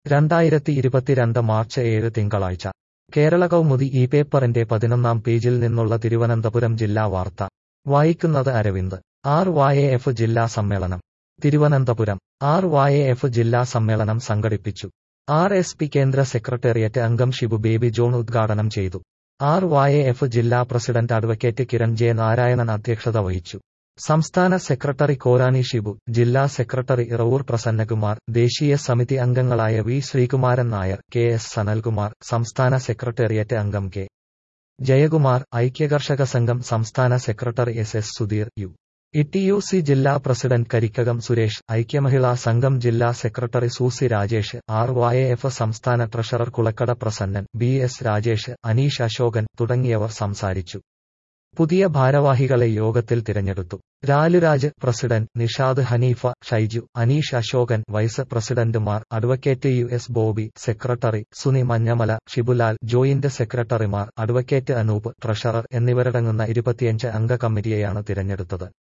രണ്ടായിരത്തി ഇരുപത്തിരണ്ട് മാർച്ച് ഏഴ് തിങ്കളാഴ്ച കേരള കൗമുദി ഈ പേപ്പറിന്റെ പതിനൊന്നാം പേജിൽ നിന്നുള്ള തിരുവനന്തപുരം ജില്ലാ വാർത്ത വായിക്കുന്നത് അരവിന്ദ് ആർ വായ എഫ് ജില്ലാ സമ്മേളനം തിരുവനന്തപുരം ആർ വായ എഫ് ജില്ലാ സമ്മേളനം സംഘടിപ്പിച്ചു ആർ എസ് പി കേന്ദ്ര സെക്രട്ടേറിയറ്റ് അംഗം ഷിബു ബേബി ജോൺ ഉദ്ഘാടനം ചെയ്തു ആർ വായ എഫ് ജില്ലാ president advocate Kiran J Narayanan അധ്യക്ഷത വഹിച്ചു സംസ്ഥാന സെക്രട്ടറി കോരാനി ഷിബു ജില്ലാ സെക്രട്ടറി ഇറവൂർ പ്രസന്നകുമാർ ദേശീയ സമിതി അംഗങ്ങളായ V Sreekumaran Nair K S Sanalkumar സംസ്ഥാന സെക്രട്ടേറിയറ്റ് അംഗം കെ ജയകുമാർ ഐക്യകർഷക സംഘം സംസ്ഥാന secretary S S Sudheer U E C ജില്ലാ പ്രസിഡന്റ് കരിക്കകം സുരേഷ് ഐക്യമഹിളാ സംഘം ജില്ലാ secretary Susi Rajesh R Y F സംസ്ഥാന treasurer Kulakkada Prasannan B S Rajesh Aneesh Ashokan തുടങ്ങിയവർ സംസാരിച്ചു പുതിയ ഭാരവാഹികളെ യോഗത്തിൽ തിരഞ്ഞെടുത്തു ലാലുരാജ് പ്രസിഡന്റ് നിഷാദ് ഹനീഫ ഷൈജു അനീഷ് അശോകൻ വൈസ് പ്രസിഡന്റുമാർ advocate U S Bobby secretary Suni Manjamala Shibulal joint സെക്രട്ടറിമാർ അഡ്വക്കേറ്റ് അനൂപ് ട്രഷറർ എന്നിവരടങ്ങുന്ന ഇരുപത്തിയഞ്ച് അംഗ കമ്മിറ്റിയെയാണ് തിരഞ്ഞെടുത്തത്